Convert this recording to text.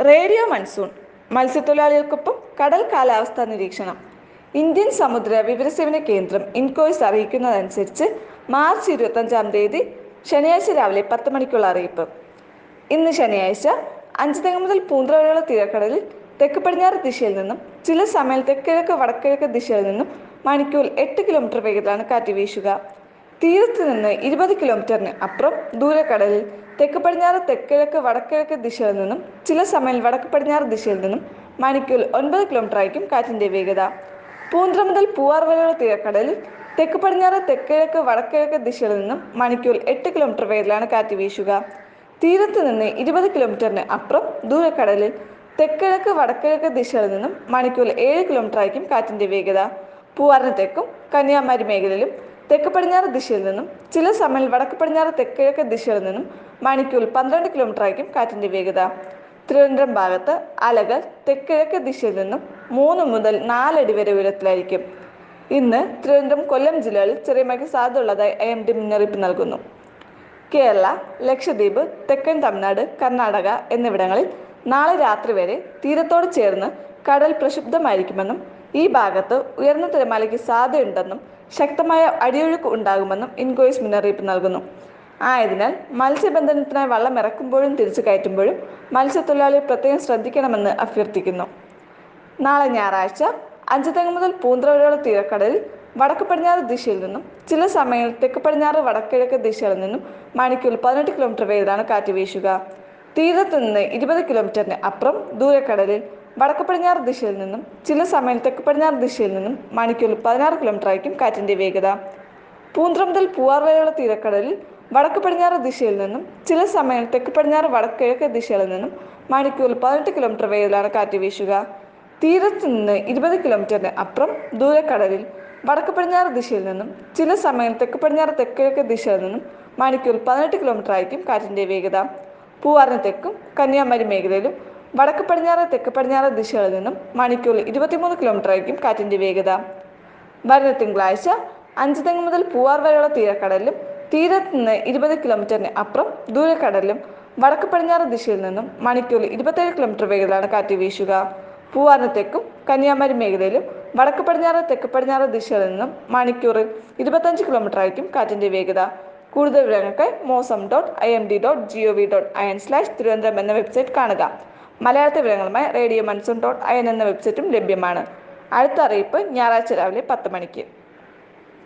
radio monsoon മത്സ്യത്തൊഴിലാളികൾക്കൊപ്പം കടൽ കാലാവസ്ഥാ നിരീക്ഷണം ഇന്ത്യൻ സമുദ്ര വിവരസേവന കേന്ദ്രം ഇൻകോയ്സ് അറിയിക്കുന്നതനുസരിച്ച് മാർച്ച് ഇരുപത്തഞ്ചാം തീയതി ശനിയാഴ്ച രാവിലെ പത്ത് മണിക്കുള്ള അറിയിപ്പ് ഇന്ന് ശനിയാഴ്ച അഞ്ചുതെങ്ങ് മുതൽ പൂന്ത്ര വരെയുള്ള തീരക്കടലിൽ തെക്ക് പടിഞ്ഞാറ് ദിശയിൽ നിന്നും ചില സമയം തെക്കിഴക്ക് വടക്കിഴക്ക് ദിശയിൽ നിന്നും മണിക്കൂർ എട്ട് കിലോമീറ്റർ വേഗത്തിലാണ് കാറ്റ് വീശുക തീരത്ത് നിന്ന് ഇരുപത് കിലോമീറ്ററിന് അപ്പുറം ദൂരക്കടലിൽ തെക്ക് പടിഞ്ഞാറ് തെക്കിഴക്ക് വടക്കിഴക്ക് ദിശയിൽ നിന്നും ചില സമയം വടക്ക് പടിഞ്ഞാറ് ദിശയിൽ നിന്നും മണിക്കൂർ ഒൻപത് കിലോമീറ്റർ ആയിരിക്കും കാറ്റിന്റെ വേഗത പൂന്ത്ര മുതൽ പൂവാർ വരെയുള്ള തീരക്കടലിൽ തെക്ക് പടിഞ്ഞാറ് തെക്കിഴക്ക് വടക്കിഴക്ക് ദിശയിൽ നിന്നും മണിക്കൂർ എട്ട് കിലോമീറ്റർ വേഗത്തിലാണ് കാറ്റ് വീശുക തീരത്ത് നിന്ന് ഇരുപത് കിലോമീറ്ററിന് അപ്പുറം ദൂരക്കടലിൽ തെക്കിഴക്ക് വടക്കിഴക്ക് ദിശയിൽ നിന്നും മണിക്കൂർ ഏഴ് കിലോമീറ്റർ ആയിരിക്കും കാറ്റിന്റെ വേഗത പൂവാറിന് തെക്കും കന്യാകുമാരി മേഖലയിലും തെക്ക് പടിഞ്ഞാറ് ദിശയിൽ നിന്നും ചില സമയം വടക്ക് പടിഞ്ഞാറ് തെക്കിഴക്ക് ദിശയിൽ നിന്നും മണിക്കൂർ പന്ത്രണ്ട് കിലോമീറ്റർ ആയിരിക്കും കാറ്റിന്റെ വേഗത തിരുവനന്തപുരം ഭാഗത്ത് അലകൾ തെക്കിഴക്ക് ദിശയിൽ നിന്നും മൂന്ന് മുതൽ നാലടി വരെ ഉയരത്തിലായിരിക്കും ഇന്ന് തിരുവനന്തപുരം കൊല്ലം ജില്ലകളിൽ ചെറിയ മഴയ്ക്ക് സാധ്യതയുള്ളതായി ഐ എം ഡി മുന്നറിയിപ്പ് നൽകുന്നു കേരള ലക്ഷദ്വീപ് തെക്കൻ തമിഴ്നാട് കർണാടക എന്നിവിടങ്ങളിൽ നാളെ രാത്രി വരെ തീരത്തോട് ചേർന്ന് കടൽ പ്രക്ഷുബ്ധമായിരിക്കുമെന്നും ഈ ഭാഗത്ത് ഉയർന്ന തിരമാലയ്ക്ക് സാധ്യതയുണ്ടെന്നും ശക്തമായ അടിയൊഴുക്ക് ഉണ്ടാകുമെന്നും ഇൻകോയ്സ് മുന്നറിയിപ്പ് നൽകുന്നു ആയതിനാൽ മത്സ്യബന്ധനത്തിനായി വള്ളം ഇറക്കുമ്പോഴും തിരിച്ചു കയറ്റുമ്പോഴും മത്സ്യത്തൊഴിലാളികൾ പ്രത്യേകം ശ്രദ്ധിക്കണമെന്ന് അഭ്യർത്ഥിക്കുന്നു നാളെ ഞായറാഴ്ച അഞ്ചുതെങ്ങ് മുതൽ പൂന്തറ വരെയുള്ള തീരക്കടലിൽ വടക്ക് പടിഞ്ഞാറ് ദിശയിൽ നിന്നും ചില സമയങ്ങളിൽ തെക്ക് പടിഞ്ഞാറ് വടക്കിഴക്ക് ദിശയിൽ നിന്നും മണിക്കൂർ പതിനെട്ട് കിലോമീറ്റർ വേഗത്തിലാണ് കാറ്റ് വീശുക തീരത്ത് നിന്ന് ഇരുപത് കിലോമീറ്ററിന് അപ്പുറം ദൂരക്കടലിൽ വടക്ക് പടിഞ്ഞാറ് ദിശയിൽ നിന്നും ചില സമയം തെക്ക് പടിഞ്ഞാറ് ദിശയിൽ നിന്നും മണിക്കൂർ പതിനാറ് കിലോമീറ്റർ ആയിരിക്കും കാറ്റിന്റെ വേഗത പൂന്ത്ര മുതൽ പൂവാർ വരെയുള്ള തീരക്കടലിൽ വടക്ക് പടിഞ്ഞാറ് ദിശയിൽ നിന്നും ചില സമയം തെക്ക് പടിഞ്ഞാറ് വടക്കിഴക്ക് ദിശയിൽ നിന്നും മണിക്കൂർ പതിനെട്ട് കിലോമീറ്റർ വേഗത്തിലാണ് കാറ്റ് വീശുക തീരത്ത് നിന്ന് ഇരുപത് കിലോമീറ്ററിന് അപ്പുറം ദൂരക്കടലിൽ വടക്ക് പടിഞ്ഞാറ് ദിശയിൽ നിന്നും ചില സമയം തെക്ക് പടിഞ്ഞാറ് തെക്കിഴക്ക് ദിശയിൽ നിന്നും മണിക്കൂർ പതിനെട്ട് കിലോമീറ്റർ ആയിരിക്കും കാറ്റിന്റെ വേഗത പൂവാറിന് തെക്കും കന്യാകുമാരി മേഖലയിലും വടക്ക് പടിഞ്ഞാറ് തെക്ക് പടിഞ്ഞാറ് ദിശകളിൽ നിന്നും മണിക്കൂർ ഇരുപത്തിമൂന്ന് കിലോമീറ്റർ ആയിരിക്കും കാറ്റിന്റെ വേഗത വരുന്ന തിങ്കളാഴ്ച അഞ്ച് തെങ്ങ് മുതൽ പൂവാർ വരെയുള്ള തീരക്കടലിലും തീരത്ത് നിന്ന് ഇരുപത് കിലോമീറ്ററിന് അപ്പുറം ദൂരക്കടലിലും വടക്ക് പടിഞ്ഞാറ് ദിശയിൽ നിന്നും മണിക്കൂർ ഇരുപത്തേഴ് കിലോമീറ്റർ വേഗത്തിലാണ് കാറ്റ് വീശുക പൂവാറിന് തെക്കും കന്യാകുമാരി മേഖലയിലും വടക്ക് പടിഞ്ഞാറ് തെക്ക് പടിഞ്ഞാറ് ദിശയിൽ നിന്നും മണിക്കൂറിൽ ഇരുപത്തഞ്ച് കിലോമീറ്റർ ആയിരിക്കും കാറ്റിന്റെ വേഗത കൂടുതൽ വിവരങ്ങൾക്ക് Mausam dot I M D dot G O V dot I N slash Thiruvananthapuram എന്ന വെബ്സൈറ്റ് കാണുക മലയാളത്തെ വിവരങ്ങളുമായി radio monsoon dot I N എന്ന വെബ്സൈറ്റും ലഭ്യമാണ് അടുത്ത അറിയിപ്പ് ഞായറാഴ്ച രാവിലെ പത്ത് മണിക്ക്